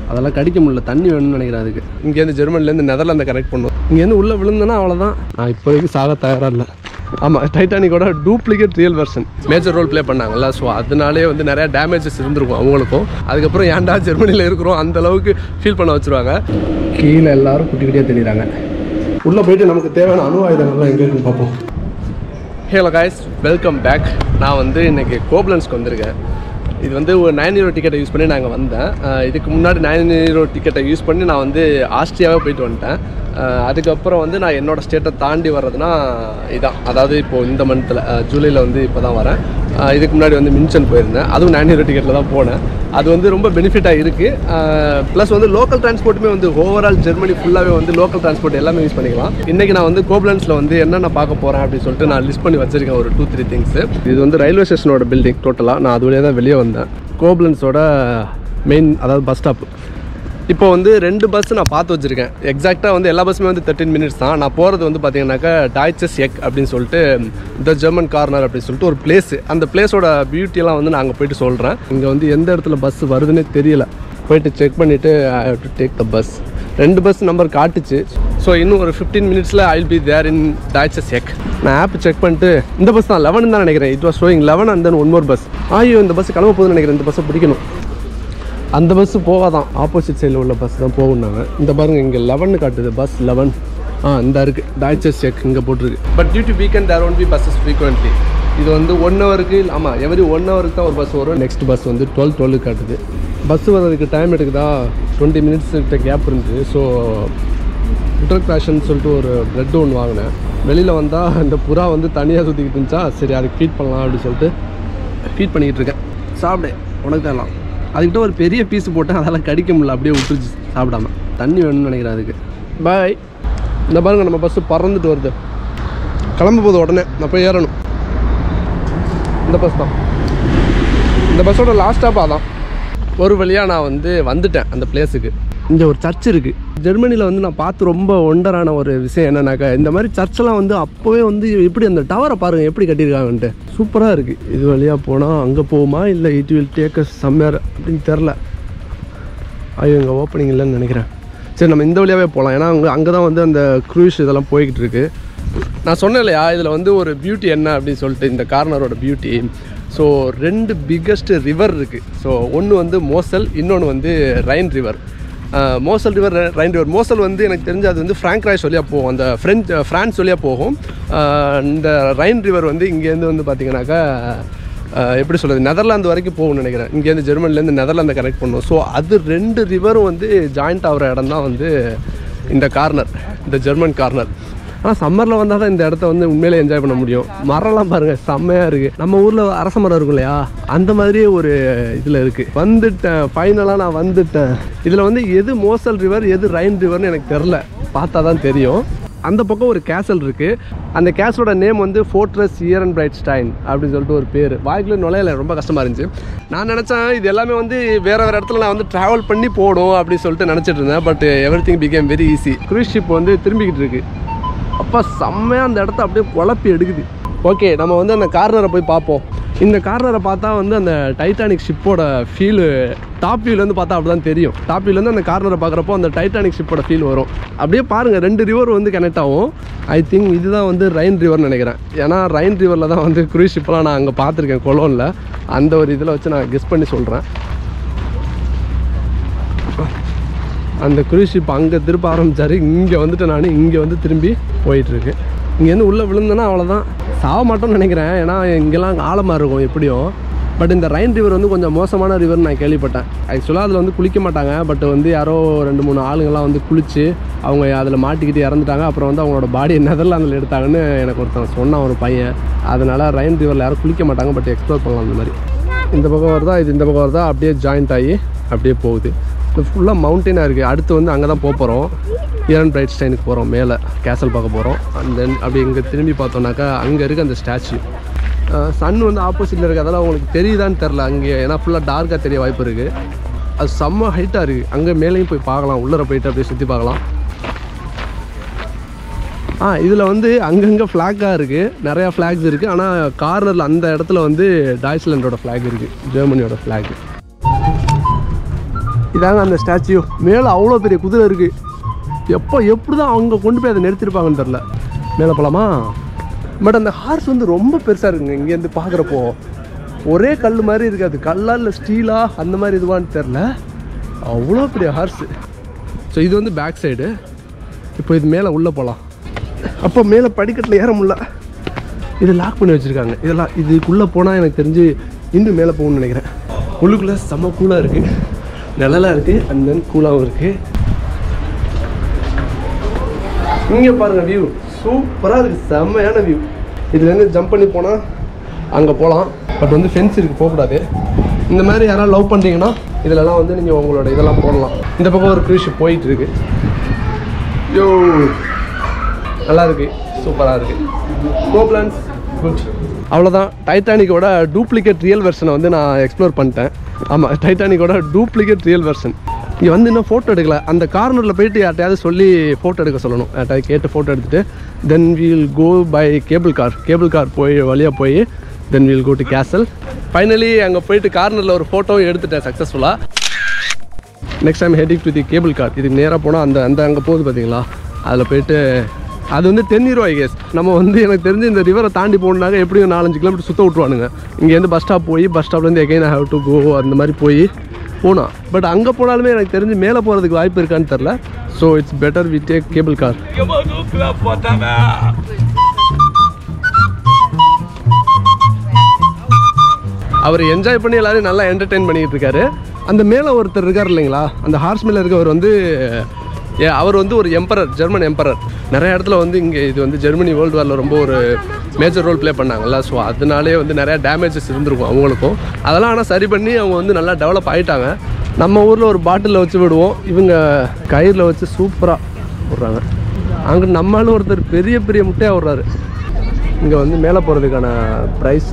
அதெல்லாம் கடிக்க முடியல தண்ணி வேணும்னு நினைக்கிறேன் அதுக்கு இங்கேருந்து ஜெர்மனிலேருந்து நெதர்லாந்தை கனெக்ட் பண்ணும் இங்கேருந்து உள்ளே விழுந்தேன்னா அவ்வளோதான் நான் இப்போதைக்கு சாக தயாராக இல்லை ஆமாம் டைட்டானிக்கோட duplicate real version major role play பண்ணாங்கல்ல ஸோ அதனாலே வந்து நிறையா டேமேஜஸ் இருந்திருக்கும் அவங்களுக்கும் அதுக்கப்புறம் ஏன்டா ஜெர்மனியில் இருக்கிறோம் அந்த அளவுக்கு ஃபீல் பண்ண வச்சுருவாங்க கீழே எல்லாரும் குட்டி குட்டியாக தெரியுறாங்க உள்ளே போயிட்டு நமக்கு தேவையான அணு ஆயுதங்கள்லாம் எங்கே இருக்குன்னு பார்ப்போம் ஹேலோ காய்ஸ் வெல்கம் பேக் நான் வந்து இன்னைக்கு கோப்லன்ஸ்க்கு வந்திருக்கேன் இது வந்து ஒரு நைன் ஹீரோ டிக்கெட்டை யூஸ் பண்ணி நாங்கள் வந்தேன் அஹ் இதுக்கு முன்னாடி நைன் ஹீரோ டிக்கெட்டை யூஸ் பண்ணி நான் வந்து ஆஸ்திரியாவே போயிட்டு வந்துட்டேன் அஹ் அதுக்கப்புறம் வந்து நான் என்னோட ஸ்டேட்டை தாண்டி வர்றதுனா இதான் அதாவது இப்போது இந்த மந்த்தில் ஜூலையில் வந்து இப்போ தான் வரேன் அஹ் இதுக்கு முன்னாடி வந்து மின்சன் போயிருந்தேன் அதுவும் நைன் ஹீரோ டிக்கெட்டில் தான் போனேன் அது வந்து ரொம்ப பெனிஃபிட்டாக இருக்குது ப்ளஸ் வந்து லோக்கல் டிரான்ஸ்போர்ட்டுமே வந்து ஓவரால் ஜெர்மனி ஃபுல்லாகவே வந்து லோக்கல் டிரான்ஸ்போர்ட் எல்லாமே யூஸ் பண்ணிக்கலாம் இன்றைக்கி நான் வந்து கோப்லன்ஸில் வந்து என்னென்ன பார்க்க போகிறேன் அப்படின்னு சொல்லிட்டு நான் லிஸ்ட் பண்ணி வச்சிருக்கேன் ஒரு டூ த்ரீ திங்ஸ் இது வந்து ரயில்வே ஸ்டேஷனோட பில்டிங் டோட்டலாக நான் அது வழியாக தான் வெளியே வந்தேன் கோப்லன்ஸோட மெயின் அதாவது பஸ் ஸ்டாப் இப்போ வந்து ரெண்டு பஸ் நான் பார்த்து வச்சுருக்கேன் எக்ஸாக்டாக வந்து எல்லா பஸ்ஸுமே வந்து தேர்ட்டின் மினிட்ஸ் தான் நான் போகிறது வந்து பார்த்தீங்கன்னாக்கா டாய்ச்சஸ் எக் அப்படின்னு சொல்லிட்டு த ஜெர்மன் கார்னர் அப்படின்னு சொல்லிட்டு ஒரு பிளேஸ் அந்த பிளேஸோட பியூட்டியெல்லாம் வந்து நான் அங்கே போயிட்டு சொல்கிறேன் இங்கே வந்து எந்த இடத்துல பஸ் வருதுன்னே தெரியல போயிட்டு செக் பண்ணிவிட்டு I have to take the bus ரெண்டு பஸ் நம்பர் காட்டுச்சு ஸோ இன்னும் ஒரு ஃபிஃப்டீன் மினிட்ஸில் I be there in Deutsches Eck நான் ஆப் செக் பண்ணிட்டு இந்த பஸ் தான் லெவன் தான் நினைக்கிறேன் it was showing eleven and then one more bus ஐயோ இந்த பஸ் கிளம்ப போகுதுன்னு நினைக்கிறேன் இந்த பஸ்ஸை பிடிக்கணும் அந்த பஸ்ஸு போகாதான் ஆப்போசிட் சைடில் உள்ள பஸ் தான் போகும்னாங்க இந்த பாருங்க இங்கே லெவன் காட்டுது பஸ் லெவன் ஆ இந்த இருக்குது டாய்ச்சஸ் செக் இங்கே போட்டிருக்கு but due to weekend there one be buses frequently இது வந்து ஒன் ஹவருக்கு ஆமாம் எவரி ஒன் ஹவருக்கு தான் ஒரு பஸ் வரும் நெக்ஸ்ட் பஸ் வந்து டுவெல் டுவெல் காட்டுது பஸ் வர்றதுக்கு டைம் எடுக்குதா டுவெண்ட்டி மினிட்ஸ் கிட்ட கேப் இருந்துச்சு ஸோ புட்டர் கிராஷன் சொல்லிட்டு ஒரு ப்ரெட் ஒன்று வாங்கினேன் வெளியில் வந்தால் இந்த புறா வந்து தனியாக சுற்றிக்கிட்டு இருந்துச்சா சரி அதுக்கு ஃபீட் பண்ணலாம் அப்படின்னு சொல்லிட்டு ஃபீட் பண்ணிக்கிட்டு இருக்கேன் சாப்பிடு உனக்கு தரலாம் அதுக்கிட்ட ஒரு பெரிய பீஸ் போட்டேன் அதெல்லாம் கடிக்க முடியல அப்படியே விட்டுருச்சு சாப்பிடாம தண்ணி வேணும்னு நினைக்கிறேன் அதுக்கு பாய் இந்த பாருங்க நம்ம பஸ்ஸு பறந்துட்டு வருது கிளம்ப போகுது உடனே நான் போய் ஏறணும் இந்த பஸ் தான் இந்த பஸ்ஸோட லாஸ்ட் ஸ்டாப் அதான் ஒரு வழியாக நான் வந்து வந்துட்டேன் அந்த பிளேஸுக்கு இங்கே ஒரு சர்ச் இருக்குது ஜெர்மனியில் வந்து நான் பார்த்து ரொம்ப ஒண்டரான ஒரு விஷயம் என்னன்னாக்கா இந்த மாதிரி சர்ச்செல்லாம் வந்து அப்போவே வந்து எப்படி அந்த டவரை பாருங்கள் எப்படி கட்டியிருக்காங்கன்ட்டு சூப்பராக இருக்குது இது வழியாக போனால் அங்கே போகுமா இல்லை இட் வில் டேக் சம்மர் அப்படின்னு தெரில ஐயோ இங்கே ஓப்பனிங் இல்லைன்னு நினைக்கிறேன் சரி நம்ம இந்த வழியாகவே போகலாம் ஏன்னா அங்கே அங்கே தான் வந்து அந்த க்ரூஸ் இதெல்லாம் போய்கிட்டு இருக்கு நான் சொன்னேன் இல்லையா இதில் வந்து ஒரு பியூட்டி என்ன அப்படின்னு சொல்லிட்டு இந்த கார்னரோட பியூட்டி ஸோ ரெண்டு பிக்கஸ்ட் ரிவர் இருக்குது ஸோ ஒன்று வந்து மோசல் இன்னொன்று வந்து Rhine river Moselle river Rhine river Moselle வந்து எனக்கு தெரிஞ்சு அது வந்து ஃப்ராங்க்ராய்ஸ் வழியாக போகும் அந்த ஃப்ரெஞ்ச் ஃப்ரான்ஸ் வழியாக போகும் ஆஹ் இந்த ரைன் ரிவர் வந்து இங்கேருந்து வந்து பார்த்தீங்கன்னாக்கா ஆஹ் எப்படி சொல்கிறது நெதர்லாந்து வரைக்கும் போகும்னு நினைக்கிறேன் இங்கேருந்து ஜெர்மனிலேருந்து நெதர்லாந்தை கனெக்ட் பண்ணும் ஸோ அது ரெண்டு ரிவரும் வந்து ஜாயிண்ட் ஆகிற இடம் தான் வந்து இந்த கார்னர் இந்த ஜெர்மன் கார்னர் ஆனால் சம்மரில் வந்தால் தான் இந்த இடத்த வந்து உண்மையிலே என்ஜாய் பண்ண முடியும் மரம்லாம் பாருங்கள் செம்மையாக இருக்குது நம்ம ஊரில் அரச மரம் இருக்கும் இல்லையா அந்த மாதிரியே ஒரு இதில் இருக்குது வந்துட்டேன் ஃபைனலாக நான் வந்துட்டேன் இதில் வந்து எது மோசல் ரிவர் எது ரைன் ரிவர்னு எனக்கு தெரில பார்த்தா தான் தெரியும் அந்த பக்கம் ஒரு கேசல் இருக்குது அந்த கேசலோட நேம் வந்து fortress Ehrenbreitstein அப்படின்னு சொல்லிட்டு ஒரு பேர் வாய்க்குள்ள நுழையல ரொம்ப கஷ்டமாக இருந்துச்சு நான் நினச்சேன் இது எல்லாமே வந்து வேறு வேறு இடத்துல நான் வந்து ட்ராவல் பண்ணி போகணும் அப்படின்னு சொல்லிட்டு நினச்சிட்டு இருந்தேன் but everything became very easy cruise ship வந்து திரும்பிக்கிட்டு இருக்கு அப்போ செம்மையாக அந்த இடத்த அப்படியே குழப்பி எடுக்குது ஓகே நம்ம வந்து அந்த கார்னரை போய் பார்ப்போம் இந்த கார்னரை பார்த்தா வந்து அந்த டைட்டானிக் ஷிப்போட ஃபீலு டாப் வியூலேருந்து பார்த்தா அப்படி தான் தெரியும் டாப் வியூலேருந்து அந்த கார்னரை பார்க்குறப்போ அந்த டைட்டானிக் ஷிப்போட ஃபீல் வரும் அப்படியே பாருங்கள் ரெண்டு ரிவர் வந்து கனெக்ட் ஆகும் ஐ திங்க் இதுதான் வந்து ரைன் ரிவர்னு நினைக்கிறேன் ஏன்னா ரைன் ரிவரில் தான் வந்து க்ரூஸ் ஷிப்லாம் நான் அங்கே பார்த்துருக்கேன் கொலோனில் அந்த ஒரு இதில் வச்சு நான் கெஸ் பண்ணி சொல்கிறேன் அந்த க்ரூஸ் ஷிப் அங்கே திருப்ப ஆரம்பிச்சாரு இங்கே வந்துட்டு நான் இங்கே வந்து திரும்பி போயிட்டுருக்கு இங்கேருந்து உள்ளே விழுந்தேன்னா அவ்வளோதான் சாக மாட்டோம்னு நினைக்கிறேன் ஏன்னா இங்கெல்லாம் ஆழமாக இருக்கும் எப்படியும் பட் இந்த ரைன் ரிவர் வந்து கொஞ்சம் மோசமான ரிவர்னு நான் கேள்விப்பட்டேன் ஆக்சுவலாக அதில் வந்து குளிக்க மாட்டாங்க பட் வந்து யாரோ ரெண்டு மூணு ஆளுங்கள்லாம் வந்து குளித்து அவங்க அதில் மாட்டிக்கிட்டு இறந்துட்டாங்க அப்புறம் வந்து அவங்களோட பாடியை நெதர்லாந்தில் எடுத்தாங்கன்னு எனக்கு ஒருத்தன் சொன்னான் ஒரு பையன் அதனால் ரைன் ரிவரில் யாரும் குளிக்க மாட்டாங்க பட் எக்ஸ்ப்ளோர் பண்ணலாம் அந்த மாதிரி இந்த பக்கம் வருதா இது இந்த பக்கம் வருதா அப்படியே ஜாயிண்ட் ஆகி அப்படியே போகுது இது ஃபுல்லாக மவுண்டெயினாக இருக்குது அடுத்து வந்து அங்கே தான் போக போகிறோம் ஈரன் பிரைட் ஸ்டைனுக்கு போகிறோம் மேலே கேசல் பார்க்க போகிறோம் அண்ட் தென் அப்படி இங்கே திரும்பி பார்த்தோம்னாக்கா அங்கே இருக்குது அந்த ஸ்டாச்சு சன் வந்து ஆப்போசிட்டில் இருக்குது அதெல்லாம் உங்களுக்கு தெரியுதான்னு தெரில அங்கே ஏன்னா ஃபுல்லாக டார்க்காக தெரிய வாய்ப்பு இருக்குது அது செம்ம ஹைட்டாக இருக்குது அங்கே மேலேயும் போய் பார்க்கலாம் உள்ளர போயிட்டு அப்படியே சுற்றி பார்க்கலாம் ஆ இதில் வந்து அங்கங்கே ஃப்ளாக்காக இருக்குது நிறையா ஃப்ளாக்ஸ் இருக்குது ஆனால் கார்னரில் அந்த இடத்துல வந்து டாய்ஸ்லாண்டோட ஃப்ளாக் இருக்குது ஜெர்மனியோட ஃப்ளாக் இதாங்க அந்த ஸ்டாச்சு மேலே அவ்வளோ பெரிய குதிரை இருக்குது எப்போ எப்படி தான் அவங்க கொண்டு போய் அதை நிறுத்திருப்பாங்கன்னு தெரில மேலே போகலாமா பட் அந்த ஹார்ஸ் வந்து ரொம்ப பெருசாக இருக்குங்க இங்கேருந்து பார்க்குறப்போ ஒரே கல் மாதிரி இருக்காது கல்லா இல்லை ஸ்டீலா அந்த மாதிரி இதுவான்னு தெரில அவ்வளோ பெரிய ஹார்ஸு ஸோ இது வந்து பேக் சைடு இப்போ இது மேலே உள்ளே போகலாம் அப்போ மேலே படிக்கட்டில் ஏற முடியல இது லாக் பண்ணி வச்சுருக்காங்க இதெல்லாம் இதுக்குள்ளே போனால் எனக்கு தெரிஞ்சு இன்னும் மேலே போகணும்னு நினைக்கிறேன் உள்ளுக்குள்ளே செம்ம கூலாக இருக்குது நிழலாக இருக்குது அண்ட் தென் கூலாகவும் இருக்குது இங்கே பாருங்கள் வியூ சூப்பராக இருக்குது செம்மையான வியூ இதுலேருந்து ஜம்ப் பண்ணி போனால் அங்கே போகலாம் பட் வந்து ஃபென்ஸ் இருக்குது போகக்கூடாது இந்த மாதிரி யாராவது லவ் பண்ணுறீங்கன்னா இதிலலாம் வந்து நீங்கள் உங்களோட இதெல்லாம் போடலாம் இந்த பக்கம் ஒரு க்ரூஸ் ஷிப் போயிட்டு இருக்கு யோ நல்லா இருக்கு சூப்பராக இருக்கு கோ பிளான்ஸ் குட் அவ்வளோதான் டைட்டானிக்கோட டூப்ளிகேட் ரியல் வெர்ஷனை வந்து நான் எக்ஸ்ப்ளோர் பண்ணிட்டேன் ஆமாம் டைட்டானிக்கோட டூப்ளிகேட் ரியல் வெர்ஷன் இங்கே வந்து இன்னும் ஃபோட்டோ எடுக்கல அந்த கார்னரில் போயிட்டு யார்ட்டையாவது சொல்லி ஃபோட்டோ எடுக்க சொல்லணும் யார்ட்டையாவது கேட்டு ஃபோட்டோ எடுத்துகிட்டு then we'll go by cable car cable car போய் வழியாக போய் then we'll go to castle finally அங்கே போயிட்டு கார்னரில் ஒரு ஃபோட்டோவும் எடுத்துட்டேன் சக்ஸஸ்ஃபுல்லாக next time heading to the cable car இதுக்கு நேராக போனால் அந்த அந்த அங்கே போகுது பார்த்தீங்களா அதில் போயிட்டு அது வந்து டென் ஹீரோ ஐ கேஸ் நம்ம வந்து எனக்கு தெரிஞ்சு இந்த ரிவரை தாண்டி போகணுனாக்க எப்படியும் நாலஞ்சு கிலோமீட்டர் சுற்ற விட்ருவானுங்க இங்கேருந்து பஸ் ஸ்டாப் போய் பஸ் ஸ்டாப்லேருந்து எகைன் ஹேவ் டு கோ அந்த மாதிரி போய் போனால் பட் அங்கே போனாலுமே எனக்கு தெரிஞ்சு மேலே போகிறதுக்கு வாய்ப்பு இருக்கான்னு தெரில so it's better we take cable car our enjoy பண்ணி எல்லாரையும் நல்லா என்டர்டெயின் பண்ணிட்டு இருக்காரு அந்த மேலே ஒருத்தர் இருக்கார் இல்லைங்களா அந்த ஹார்ஸ் மேலே இருக்கவர் வந்து ஏ அவர் வந்து ஒரு எம்பரர் ஜெர்மன் எம்பரர் நிறைய இடத்துல வந்து இங்கே இது வந்து ஜெர்மனி வேர்ல்டு வாரில் ரொம்ப ஒரு மேஜர் ரோல் ப்ளே பண்ணாங்கல்ல ஸோ அதனாலே வந்து நிறையா டேமேஜஸ் இருந்திருக்கும் அவங்களுக்கும் அதெல்லாம் ஆனால் சரி பண்ணி அவங்க வந்து நல்லா டெவலப் ஆகிட்டாங்க நம்ம ஊரில் ஒரு பாட்டிலில் வச்சு விடுவோம் இவங்க கயிறில் வச்சு சூப்பராக விட்றாங்க அங்கே நம்மளும் ஒருத்தர் பெரிய பெரிய முட்டையாக விட்றாரு இங்கே வந்து மேலே போகிறதுக்கான ப்ரைஸ்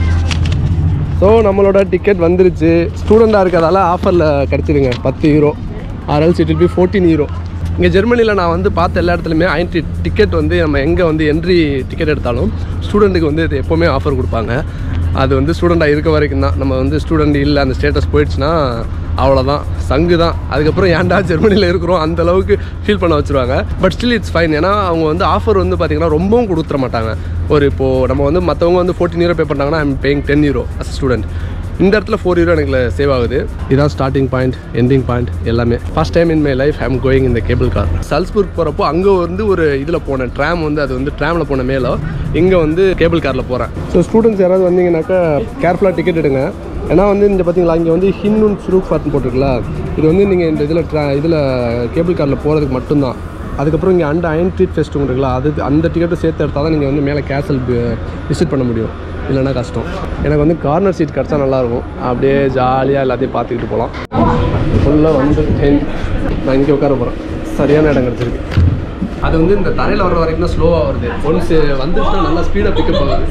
ஸோ நம்மளோட டிக்கெட் வந்துருச்சு ஸ்டூடெண்ட்டாக இருக்கிறதால ஆஃபரில் கிடச்சிருங்க பத்து euro or else it be fourteen euro இங்கே ஜெர்மனியில் நான் வந்து பார்த்த எல்லா இடத்துலையுமே ஐன்ட்ரி டிக்கெட் வந்து நம்ம எங்கே வந்து என்ட்ரி டிக்கெட் எடுத்தாலும் ஸ்டூடெண்ட்டுக்கு வந்து இது எப்போவுமே ஆஃபர் கொடுப்பாங்க அது வந்து ஸ்டூடெண்ட்டாக இருக்க வரைக்கும் தான் நம்ம வந்து ஸ்டூடெண்ட் இல்லை அந்த ஸ்டேட்டஸ் போயிடுச்சுன்னா அவ்வளோதான் சங்கு தான் அதுக்கப்புறம் ஏன்டா ஜெர்மனியில் இருக்கிறோம் அந்த அளவுக்கு ஃபீல் பண்ண வச்சுருவாங்க பட் ஸ்டில் இட்ஸ் ஃபைன் ஏன்னா அவங்க வந்து ஆஃபர் வந்து பார்த்திங்கன்னா ரொம்பவும் கொடுத்துட மாட்டாங்க ஒரு இப்போது நம்ம வந்து மற்றவங்க வந்து ஃபோர்டீன் ஹீரோ பே பண்ணாங்கன்னா I'm paying ten euro as student இந்த இடத்துல ஃபோர் ஹீரோ எனக்கு சேவ் ஆகுது இதான் ஸ்டார்டிங் பாயிண்ட் எண்டிங் பாயிண்ட் எல்லாமே first time in my life I'm going இந்த கேபிள் கார் சல்ஸ்புர்க் போகிறப்போ அங்கே வந்து ஒரு இதில் போனேன் ட்ராம் வந்து அது வந்து ட்ராமில் போன மேலே இங்கே வந்து கேபிள் காரில் போகிறேன் ஸோ ஸ்டூடெண்ட்ஸ் யாராவது வந்தீங்கன்னாக்கா கேர்ஃபுல்லாக டிக்கெட் எடுங்க ஏன்னா வந்து இந்த பார்த்தீங்களா இங்கே வந்து ஹின்னுன் சுரூக் ஃபார்ட்னு போட்டிருக்குல்ல இது வந்து நீங்கள் இந்த இதில் ட்ரா இதில் கேபிள் காரில் போகிறதுக்கு மட்டும்தான் அதுக்கப்புறம் இங்கே அண்ட் அயன் ட்ரீட் ஃபெஸ்ட் இருக்குல்ல அது அந்த டிக்கெட்டும் சேர்த்து எடுத்தால் தான் நீங்கள் வந்து மேலே கேசல் விசிட் பண்ண முடியும் இல்லைன்னா கஷ்டம் எனக்கு வந்து கார்னர் சீட் கிடச்சா நல்லாயிருக்கும் அப்படியே ஜாலியாக எல்லாத்தையும் பார்த்துக்கிட்டு போகலாம் ஃபுல்லாக வந்து டென் நான் இங்கே உட்கார போகிறேன் சரியான இடம் கிடச்சிருக்கு அது வந்து இந்த தரையில் வர்ற வரைக்கும் தான் ஸ்லோவாக வருது ஒன்ஸ் வந்துச்சுன்னா நல்லா ஸ்பீடாக பிக்கப் ஆகுது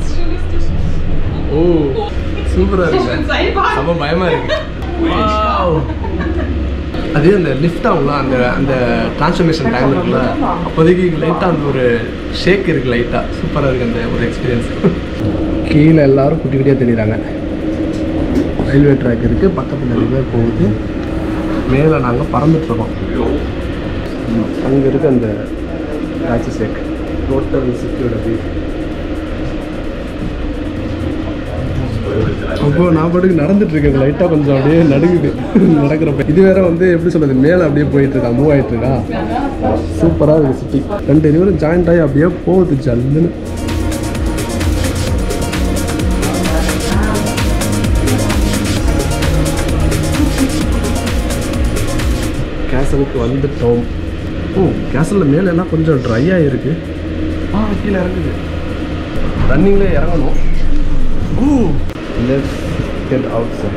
ஓ சூப்பராக இருக்கு ரொம்ப பயமாக இருக்கு Wow. அது அந்த லிஃப்ட் ஆகும்ல அந்த அந்த டிரான்ஸ்ஃபர்மேஷன் டைம் இருக்குல்ல அப்போதைக்கு லைட்டாக அந்த ஒரு ஷேக் இருக்குது லைட்டாக சூப்பராக இருக்குது அந்த ஒரு எக்ஸ்பீரியன்ஸ் கீழே எல்லாரும் குட்டி குட்டியாக தெரியுறாங்க ரயில்வே ட்ராக் இருக்குது பக்கத்தில் ரிவர் போகுது மேலே நாங்கள் பறந்துட்டுருக்கோம் அங்கே இருக்க அந்த ராட்சி ஷேக் டோட்டல் சிட்டியோட வியூ அப்போ நான் பாட்டுக்கு நடந்துட்டு இருக்கேன் லைட்டாக கொஞ்சம் அப்படியே நடுங்குது நடக்கிறப்ப இது வேற வந்து எப்படி சொல்றது மேலே அப்படியே போயிட்டு இருக்கா மூவ் ஆயிட்டு இருக்கா சூப்பராக இருக்கு சிட்டி ரெண்டு ரிவரும் ஜாயிண்ட் ஆகி அப்படியே போகுது ஜல்லுன்னு கேசலுக்கு வந்துட்டோம் ஓ கேசலில் மேலே எல்லாம் கொஞ்சம் ட்ரையாக இருக்கு ஆ கீழே இறங்குது ரன்னிங்ல இறங்கணும் oh let's get outside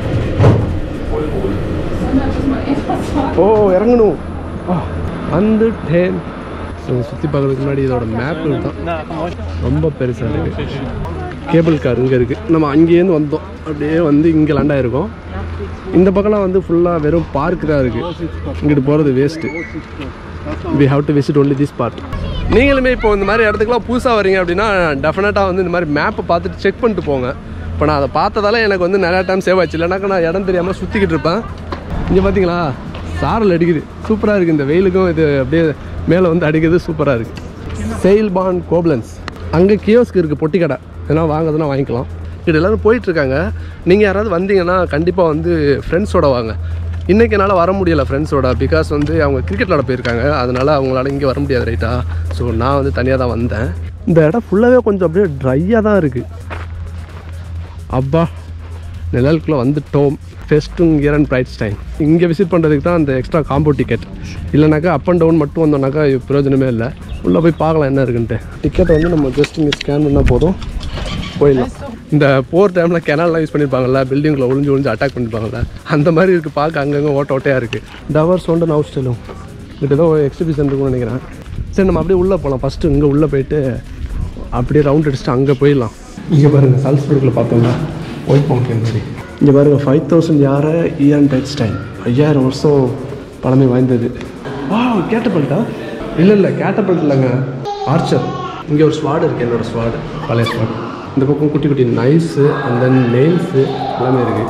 oh இறங்கணும் ஆ, வந்துட்டேன் ஸோ சுற்றி பார்க்கறதுக்கு முன்னாடி இதோட மேப் தான் ரொம்ப பெருசாக இருக்குது கேபிள் கார் இங்கே இருக்குது நம்ம அங்கேருந்து வந்தோம் அப்படியே வந்து இங்கே லேண்ட் ஆயிருக்கோம் இந்த பக்கம்லாம் வந்து ஃபுல்லாக வெறும் பார்க் தான் இருக்குது இங்கிட்டு போகிறது waste we have to visit only this part நீங்களுமே இப்போ இந்த மாதிரி இடத்துக்குலாம் புதுசாக வரீங்க அப்படின்னா டெஃபினட்டாக வந்து இந்த மாதிரி மேப்பை பார்த்துட்டு செக் பண்ணிட்டு போங்க இப்போ நான் அதை பார்த்ததால எனக்கு வந்து நிறையா டைம் சேவ் ஆச்சு இல்லைனாக்கா நான் இடம் தெரியாமல் சுற்றிக்கிட்டு இருப்பேன் இங்கே பார்த்தீங்களா சாரல் அடிக்குது சூப்பராக இருக்குது இந்த வெயிலுக்கும் இது அப்படியே மேலே வந்து அடிக்கிறது சூப்பராக இருக்குது செயில்பான் கோப்லன்ஸ் அங்கே கியோஸ்க்கு இருக்குது பொட்டி கடை ஏன்னா வாங்குறதுனா வாங்கிக்கலாம் இது எல்லோரும் போயிட்டுருக்காங்க நீங்கள் யாராவது வந்தீங்கன்னா கண்டிப்பாக வந்து ஃப்ரெண்ட்ஸோட வாங்க இன்றைக்கி என்னால் வர முடியலை ஃப்ரெண்ட்ஸோட பிகாஸ் வந்து அவங்க கிரிக்கெட் விளாட போயிருக்காங்க அதனால் அவங்களால இங்கே வர முடியாது ரைட்டா ஸோ நான் வந்து தனியாக தான் வந்தேன் இந்த இடம் ஃபுல்லாகவே கொஞ்சம் அப்படியே ட்ரையாக தான் இருக்குது அப்பா நிழலுக்குள்ளே வந்துட்டோம் ஃபெஸ்ட்டும் கியரன் பிரைட் டைம் இங்கே விசிட் பண்ணுறதுக்கு தான் அந்த எக்ஸ்ட்ரா காம்போ டிக்கெட் இல்லைனாக்கா அப் அண்ட் டவுன் மட்டும் வந்தோம்னாக்கா இது பிரயோஜனமே இல்லை உள்ளே போய் பார்க்கலாம் என்ன இருக்குன்ட்டு டிக்கெட்டை வந்து நம்ம ஜஸ்ட் இங்கே ஸ்கேன் பண்ணால் போதும் போயிடலாம் இந்த போர் டைமில் கெனால்லாம் யூஸ் பண்ணியிருப்பாங்கல்ல பில்டிங்கில் ஒளிஞ்சு ஒளிஞ்சு அட்டாக் பண்ணியிருப்பாங்கல்ல அந்த மாதிரி இருக்குது பார்க்க அங்கங்கே ஓட்ட ஓட்டையாக இருக்குது டவர் சோண்டன் ஹவுஸ் ஸ்டைலும் இது ஏதோ எக்ஸிபிஷன் இருக்கும்னு நினைக்கிறேன் சரி நம்ம அப்படியே உள்ளே போகலாம் ஃபஸ்ட்டு இங்கே உள்ளே போயிட்டு அப்படியே ரவுண்ட் அடிச்சுட்டு அங்கே போயிடலாம் இங்கே பாருங்கள் சல்ஸ்பர்கில் பார்த்தோம்னா ஒயிட் பவுண்டன் மாதிரி இங்கே பாருங்கள் ஃபைவ் தௌசண்ட் யார இயன் டைட் டைம் ஐயாயிரம் வருஷம் பழமை வாய்ந்தது வா கேட்டபல்ட்டா இல்லை இல்லை கேட்டபல்ட் இல்லைங்க ஆர்ச்சர் இங்கே ஒரு ஸ்வாடு இருக்குது என்னோடய ஸ்வாடு பழைய ஸ்வாடு இந்த பக்கம் குட்டி குட்டி நைஸு அண்ட் தென் நெயில்ஸு எல்லாமே இருக்குது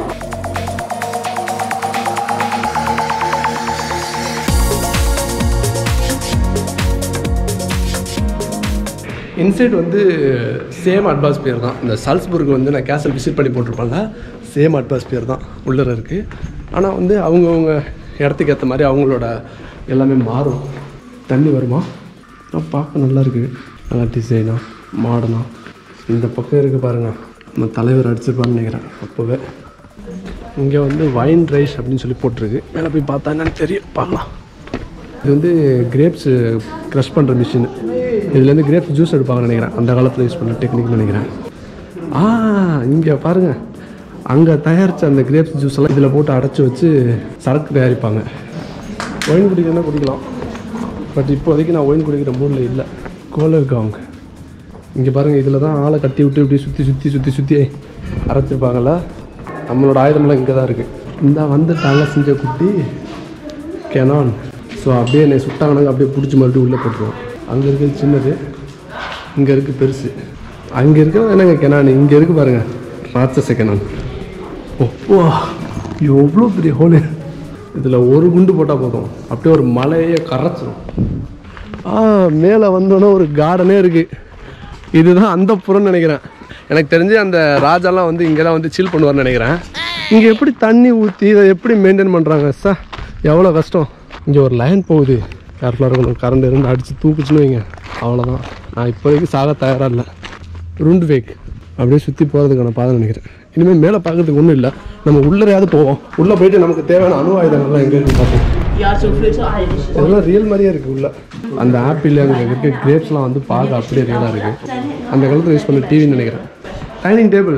இன்சைட் வந்து சேம் அட்மாஸ்பியர் தான் இந்த சால்ஸ்புர்க் வந்து நான் கேசல் விசிட் பண்ணி போட்டிருப்பேன்ல சேம் அட்மாஸ்பியர் தான் உள்ளே இருக்குது ஆனால் வந்து அவங்கவுங்க இடத்துக்கு ஏற்ற மாதிரி அவங்களோட எல்லாமே மாறும் தண்ணி வருமா ஆனால் பார்க்க நல்லா இருக்குது நல்லா டிசைனாக மாடனாக இந்த பக்கம் இருக்குது பாருங்கள் நம்ம தலைவர் அடிச்சிருப்பான்னு நினைக்கிறேன் அப்போவே இங்கே வந்து வைன் ரைஸ் அப்படின்னு சொல்லி போட்டிருக்கு மேலே போய் பார்த்தா என்னன்னு தெரியும் பார்க்கலாம் இது வந்து கிரேப்ஸ் க்ரஷ் பண்ணுற மிஷின் இதுலேருந்து கிரேப்ஸ் ஜூஸ் எடுப்பாங்கன்னு நினைக்கிறேன் அந்த காலத்தில் யூஸ் பண்ண டெக்னிக்னு நினைக்கிறேன் ஆ இங்கே பாருங்கள் அங்கே தயாரித்த அந்த கிரேப்ஸ் ஜூஸ் எல்லாம் இதில் போட்டு அடைச்சி வச்சு சரக்கு தயாரிப்பாங்க ஒயின் குடிக்கிறதுனா குடிக்கலாம் பட் இப்போதைக்கு நான் ஒயின் குடிக்கிற மூடில் இல்லை கோலர்காங் இங்கே பாருங்கள் இதில் தான் ஆளை கட்டி விட்டு இப்படி சுற்றி சுற்றி சுற்றி சுற்றி அரைச்சிருப்பாங்கல்ல நம்மளோட ஆயுதமெல்லாம் இங்கே தான் இருக்குது இந்த வந்துட்டாங்க செஞ்ச குட்டி கெனான் ஸோ அப்படியே என்னை சுட்டாங்கனாங்க அப்படியே பிடிச்சி மறுபடியும் உள்ளே போட்டுருவோம் அங்கே இருக்கிறது சின்னது இங்கே இருக்குது பெருசு அங்கே இருக்கிறது என்னங்க கெனான் இங்கே இருக்குது பாருங்கள் ராட்சச கெனான் ஓ வா எவ்வளோ பெரிய ஹோலு இதில் ஒரு குண்டு போட்டால் போதும் அப்படியே ஒரு மலையை கரைச்சிடும் ஆ மேலே வந்தோன்னே ஒரு கார்டனே இருக்குது இதுதான் அந்த புறம்னு நினைக்கிறேன் எனக்கு தெரிஞ்சு அந்த ராஜாலாம் வந்து இங்கே தான் வந்து சில் பண்ணுவார்னு நினைக்கிறேன் இங்கே எப்படி தண்ணி ஊற்றி இதை எப்படி மெயின்டைன் பண்ணுறாங்க சார் எவ்வளோ கஷ்டம் இங்கே ஒரு லைன் போகுது கேர்ஃபுல்லாக இருக்கணும் கரண்ட் இருந்து அடித்து தூக்குச்சுன்னு வைங்க அவ்வளோதான் நான் இப்போதைக்கு சாக தயாராக இல்லை ருண்டு வேக் அப்படியே சுற்றி போகிறதுக்கான பாதை நினைக்கிறேன் இனிமேல் மேலே பார்க்கறதுக்கு ஒன்றும் இல்லை நம்ம உள்ளரையாவது போவோம் உள்ளே போயிட்டு நமக்கு தேவையான அணு ஆயுதங்கள்லாம் எங்கே இருக்குன்னு பார்ப்போம் Ja, zo vlug zo aardig. இதெல்லாம் ரியல் மாதிரியே இருக்குது உள்ள அந்த ஆப்பிள் அங்கே இருக்க கிரேப்ஸ்லாம் வந்து பார்க்க அப்படியே ரியலாக இருக்குது அந்த காலத்தில் யூஸ் பண்ண டிவின்னு நினைக்கிறேன் டைனிங் டேபிள்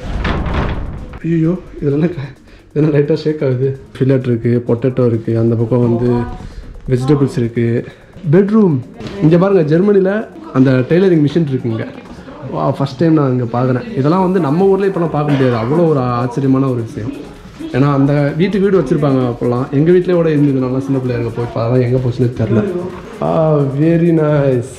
ஐயோ இதெல்லாம் க- இதெல்லாம் லைட்டாக ஷேக் ஆகுது ஃபில்லட் இருக்குது பொட்டேட்டோ இருக்குது அந்த பக்கம் வந்து வெஜிடபிள்ஸ் இருக்குது பெட்ரூம் இங்கே பாருங்கள் ஜெர்மனியில் அந்த டெய்லரிங் மிஷின் இருக்குங்க வா ஃபஸ்ட் டைம் நான் இங்கே பார்க்குறேன் இதெல்லாம் வந்து நம்ம ஊரில் இப்போலாம் பார்க்க முடியாது அவ்வளோ ஒரு ஆச்சரியமான ஒரு விஷயம் ஏன்னா அந்த வீட்டுக்கு வீடு வச்சுருப்பாங்க அப்போல்லாம் எங்கள் வீட்டிலே கூட இருந்தது நல்லா சின்ன பிள்ளைங்க போய் இப்போ அதான் எங்கே போச்சுன்னு தெரில ஆ வெரி நைஸ்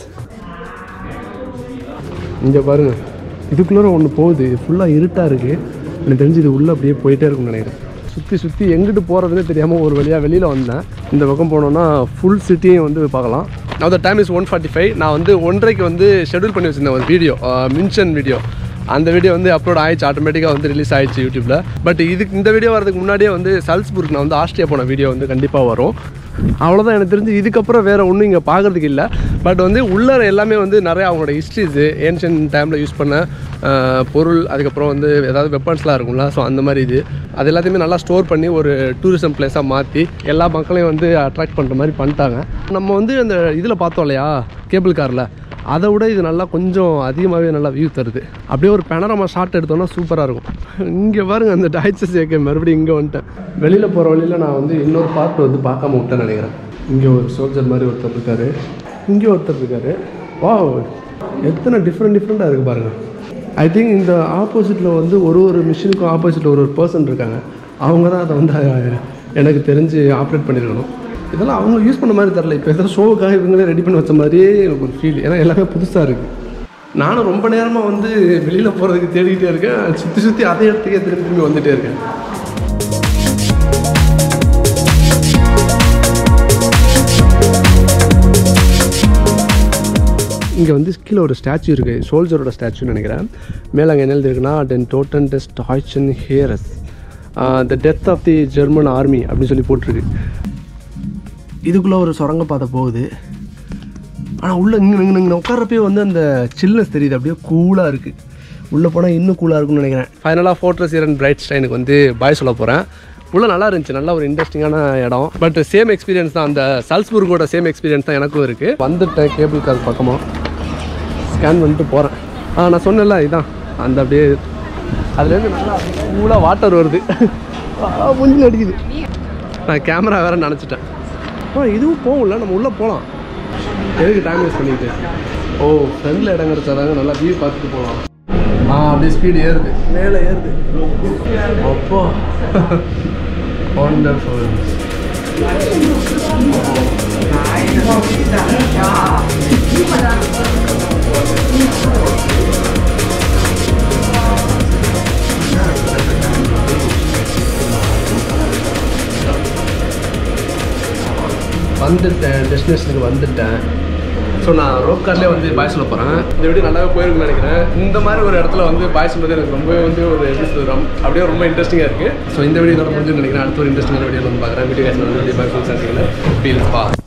இங்கே பாருங்கள் இதுக்குள்ளே ஒன்று போகுது ஃபுல்லாக இருட்டாக இருக்குது எனக்கு தெரிஞ்சு இது உள்ளே அப்படியே போயிட்டே இருக்கும்னு நினைக்கிறேன் சுற்றி சுற்றி எங்கிட்டு போகிறதுனே தெரியாமல் ஒரு வழியாக வெளியில் வந்தேன் இந்த பக்கம் போனோன்னா ஃபுல் சிட்டியும் வந்து பார்க்கலாம் அந்த time is one forty five நான் வந்து ஒன்றரைக்கு வந்து ஷெட்யூல் பண்ணி வச்சுருந்தேன் ஒரு வீடியோ மின்ஷன் வீடியோ அந்த வீடியோ வந்து அப்லோட் ஆயிடுச்சு ஆட்டோமேட்டிக்காக வந்து ரிலீஸ் ஆயிடுச்சு யூடியூப்பில் பட் இதுக்கு இந்த வீடியோ வரதுக்கு முன்னாடியே வந்து சல்ஸ்புர்க் நான் வந்து ஆஸ்ட்ரியா போன வீடியோ வந்து கண்டிப்பாக வரும் அவ்வளோதான் எனக்கு தெரிஞ்சு இதுக்கப்புறம் வேறு ஒன்றும் இங்கே பார்க்குறதுக்கு இல்லை பட் வந்து உள்ளர எல்லாமே வந்து நிறைய அவங்களோட ஹிஸ்ட்ரிஸு ஏன்ஷியன் டைமில் யூஸ் பண்ண அஹ், பொருள் அதுக்கப்புறம் வந்து ஏதாவது வெப்பன்ஸ்லாம் இருக்கும்ல ஸோ அந்த மாதிரி இது அது எல்லாத்தையுமே நல்லா ஸ்டோர் பண்ணி ஒரு டூரிசம் பிளேஸாக மாற்றி எல்லா மக்களையும் வந்து அட்ராக்ட் பண்ணுற மாதிரி பண்ணிட்டாங்க நம்ம வந்து அந்த இதில் பார்த்தோம் இல்லையா கேபிள் காரில் அதை விட இது நல்லா கொஞ்சம் அதிகமாகவே நல்லா வியூ தருது அப்படியே ஒரு பெனரமா ஷாட் எடுத்தோம்னா சூப்பராக இருக்கும் இங்கே பாருங்க அந்த டாய்ச்சஸ் சேர்க்க மறுபடியும் இங்கே வந்துட்டேன் வெளியில் போகிற வழியில் நான் வந்து இன்னொரு பார்ட் வந்து பார்க்காம விட்டேன்னு நினைக்கிறேன் இங்கே ஒரு சோல்ஜர் மாதிரி ஒருத்தர் இருக்காரு இங்கே ஒருத்தர் இருக்காரு வா எத்தனை டிஃப்ரெண்ட் டிஃப்ரெண்ட்டாக இருக்குது பாருங்கள் ஐ திங்க் இந்த ஆப்போசிட்டில் வந்து ஒரு ஒரு மிஷினுக்கும் ஆப்போசிட்டில் ஒரு ஒரு பர்சன் இருக்காங்க அவங்க தான் அதை வந்து அஹ், எனக்கு தெரிஞ்சு ஆப்ரேட் பண்ணியிருக்கணும் இதெல்லாம் அவங்க யூஸ் பண்ண மாதிரி தெரில இப்போ ஏதோ ஷோவுக்காக இவங்களே ரெடி பண்ணி வச்ச மாதிரியே எனக்கு ஒரு ஃபீல் ஏன்னா எல்லாமே புதுசாக இருக்குது நானும் ரொம்ப நேரமாக வந்து வெளியில் போகிறதுக்கு தேடிக்கிட்டே இருக்கேன் சுற்றி சுற்றி அதே இடத்துக்கே திரும்பி திரும்பி வந்துட்டே இருக்கேன் இங்கே வந்து கீழே ஒரு ஸ்டாச்சு இருக்குது சோல்ஜரோட ஸ்டாச்சுன்னு நினைக்கிறேன் மேலே அங்கே என்ன எழுதிருக்குன்னா டென் டோட்டன் டெஸ்ட் ஹாய்ச்சன் ஹேரஸ் the death of the German army அப்படின்னு சொல்லி போட்டிருக்கு இதுக்குள்ளே ஒரு சுரங்க பாதை போகுது ஆனால் உள்ளே இங்கே இங்கே இங்கே உட்காரப்பே வந்து அந்த சில்னஸ் தெரியுது அப்படியே கூலாக இருக்குது உள்ளே போனால் இன்னும் கூலாக இருக்கும்னு நினைக்கிறேன் ஃபைனலாக ஃபோர்ட்ரஸ் இரன் பிரைட் ஸ்டைனுக்கு வந்து பாய் சொல்ல போகிறேன் உள்ள நல்லா இருந்துச்சு நல்ல ஒரு இன்ட்ரெஸ்டிங்கான இடம் பட் சேம் எக்ஸ்பீரியன்ஸ் தான் அந்த சல்ஸ்புர்கோட சேம் எக்ஸ்பீரியன்ஸ் தான் எனக்கும் இருக்குது வந்துட்டேன் கேபிள் கார் பக்கமாக ஸ்கேன் பண்ணிட்டு போகிறேன் ஆ நான் சொன்னேன்ல இதான் அந்த அப்படியே அதுலேருந்து நல்லா கூலாக வாட்டர் வருது முஞ்சில் அடிக்குது நான் கேமரா வேற நினச்சிட்டேன் ஆ இதுவும் போகும்ல நம்ம உள்ளே போகலாம் எதுக்கு டைம் வேஸ்ட் பண்ணிட்டு ஓ ஃப்ரெண்டில் இடம் கிடச்சாதாங்க நல்லா வியூ பார்த்துட்டு போகலாம் ஆ அப்படியே ஸ்பீடு ஏறுது மேலே ஏறுது அப்போ வண்டர்ஃபுல் வந்துட்டேன் டெஸ்டினேஷனுக்கு வந்துட்டேன் ஸோ நான் ரோப் கார்லேயே வந்து பாய் சொல்ல போகிறேன் இந்த வீடியோ நல்லாவே போயிருக்குன்னு நினைக்கிறேன் இந்த மாதிரி ஒரு இடத்துல வந்து பாய் சொல்றது எனக்கு ரொம்பவே வந்து ஒரு எப்படி சொல்கிறோம் அப்படியே ரொம்ப இன்ட்ரெஸ்டிங்காக இருக்குது ஸோ இந்த வீடியோ இதோட முடிஞ்சுன்னு நினைக்கிறேன் அடுத்த ஒரு இன்ட்ரெஸ்டிங்கான வீடியோ வந்து பார்க்குறேன் வீடியோ வந்து பாய் ஃபுல் சாட்டிங்கில் ஃபீல் பாஸ்